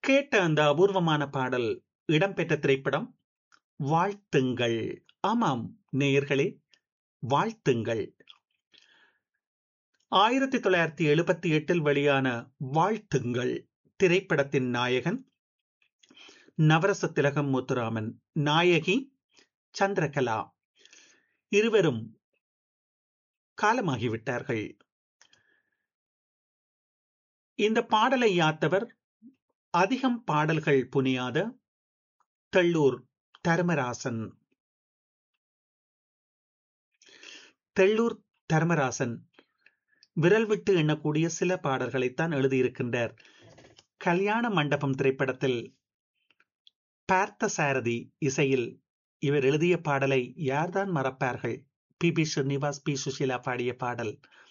கேட்ட அந்த அபூர்வமான பாடல் இடம்பெற்ற திரைப்படம் வாழ்த்துங்கள் ஆமாம் நேயர்களே வாழ்த்துங்கள் ஆயிரத்தி தொள்ளாயிரத்தி எழுபத்தி எட்டில் வெளியான வாழ்த்துங்கள் திரைப்படத்தின் நாயகன் நவரச திலகம் முத்துராமன் நாயகி சந்திரகலா இருவரும் காலமாகிவிட்டார்கள் இந்த பாடலை யாத்தவர் அதிகம் பாடல்கள் புனியாத தெள்ளூர் தர்மராசன் தெள்ளூர் தர்மராசன் விரல் விட்டு எண்ணக்கூடிய சில பாடல்களைத்தான் எழுதியிருக்கின்றார் கல்யாண மண்டபம் திரைப்படத்தில் பார்த்த சாரதி இசையில் இவர் எழுதிய பாடலை யார்தான் மறப்பார்கள் P B Srinivas P Susheela பாடிய பாடல்